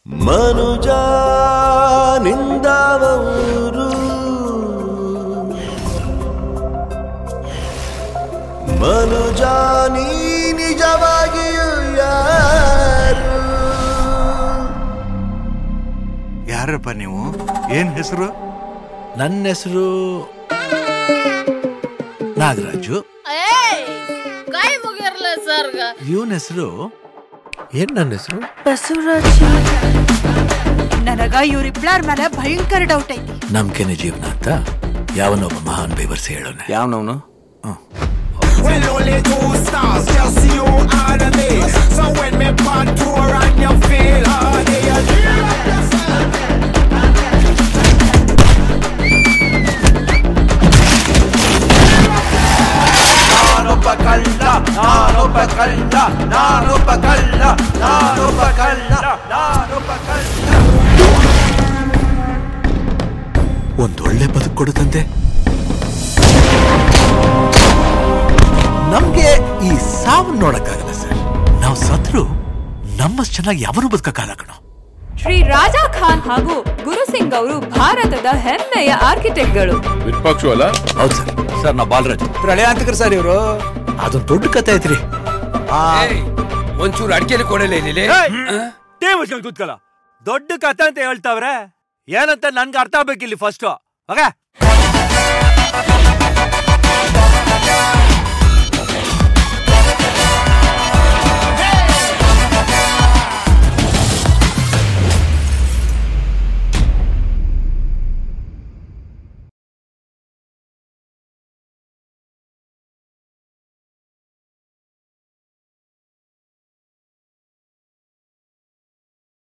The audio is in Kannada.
ಮನುಜ ನಿಂದವರು ಮನುಜ ನೀ ನಿಜವಾಗಿಯೂ ಯಾರು ಯಾರಪ್ಪ ನೀವು ಏನ್ ಹೆಸರು ನನ್ನ ಹೆಸರು ನಾಗರಾಜು ಕೈ ಮುಗಿರ್ಲ ಸರ್ಗ ಇವನ ಹೆಸರು ಏನ್ ನನ್ನ ಹೆಸರು ನನಗ ಇವ್ರಿಬ್ಳಾರ್ ಮೇಲೆ ಭಯಂಕರ ಡೌಟ್ ಐತಿ ನಂಬಿಕೆನೆ ಜೀವನ ಅಂತ ಯಾವನೊಬ್ಬ ಮಹಾನ್ ಬೇವರ್ಸಿ ಹೇಳೋನೆ ಯಾವನವನು Well, only two stars, just you and me. So when me part tour and you feel hard, you dream of yourself. ನಾನೊಬ್ಬ ಕಳ್ಳ ನಾನೊಬ್ಬ ಕಳ್ಳ ನಾನೊಬ್ಬ ಕಳ್ಳ ನಾನೊಬ್ಬ ಕಳ್ಳ ನಾನೊಬ್ಬ ಕಳ್ಳ ಒಂದೊಳ್ಳೆ ಬದುಕು ಕೊಡುತ್ತಂತೆ ನಮ್ಗೆ ಈ ಸಾವು ನೋಡಕ್ಕಾಗಲ್ಲ ಸರ್ ನಾವು ಸತ್ರು ನಮ್ಮಷ್ಟು ಚೆನ್ನಾಗಿ ಯಾವನು ಬದುಕಕ್ಕಾಗಲ್ಲ ಕಣೋ ಶ್ರೀ ರಾಜಾ ಖಾನ್ ಹಾಗೂ ಗುರು ಸಿಂಗ್ ಅವರು ಭಾರತದ ಹೆಮ್ಮೆಯ ಆರ್ಕಿಟೆಕ್ಟ್ಗಳು ವಿಪಕ್ಷ ಅಲ್ಲ ಹೌದು ಸರ್ ಸರ್ ನಾ ಬಾಲರಾಜ್ ಪ್ರಳಯ ಅಂತಕ್ರ ಸರ್ ಇವರು ಅದೊಂದು ದೊಡ್ಡ ಕತೆ ಐತ್ರಿ ಒಂಚೂರು ಅಡಿಕೆಲಿ ಕೊಡಲೇ ಇಲ್ಲಿ ಟೇ ಮುಚ್ಕೊಂಡು ಕೂತ್ಕಲ್ಲ ದೊಡ್ಡ ಕತೆ ಅಂತ ಹೇಳ್ತಾವ್ರೆ ಏನಂತ ನನ್ಗೆ ಅರ್ಥ ಆಗ್ಬೇಕಿಲ್ಲಿ ಫಸ್ಟ್ ಓಕೆ